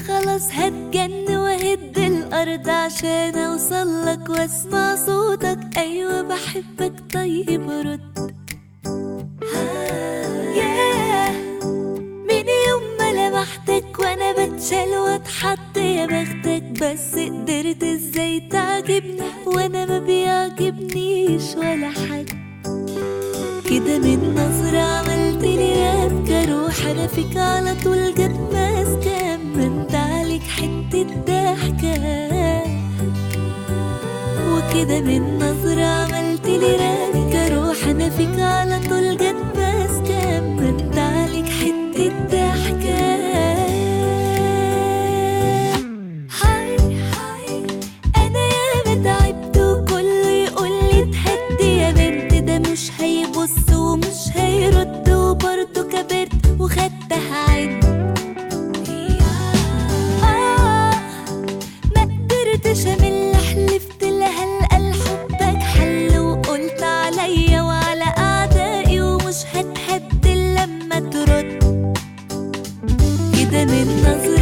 خلاص هتجن وهد الأرض عشان أوصلك وأسمع صوتك أيوة بحبك طيب رد ياه من يوم ما لمحتك وانا بتشال واتحط يا بختك بس قدرت ازاي تعجبني وانا ما بيعجبنيش ولا حاجة كده من نظرة عملت لي ربكة روح انا فيك على طول جت ماسكة اما انت عليك حتة ضحكة وكده من نظرة عملت لي ربكة روح انا فيك على طول جت ماسكة اما انت عليك حتة ضحكة هاي هاي انا ياما تعبت وكله يقول لي تهدي يا بنت ده مش هيبص ومش هيرد وبرضه كبرت وخدتها عد آه ما قدرتش امل حلفت لها لقى حبك حل وقلت عليا وعلى اعدائي ومش هتهد إلا لما ترد كده من نظرة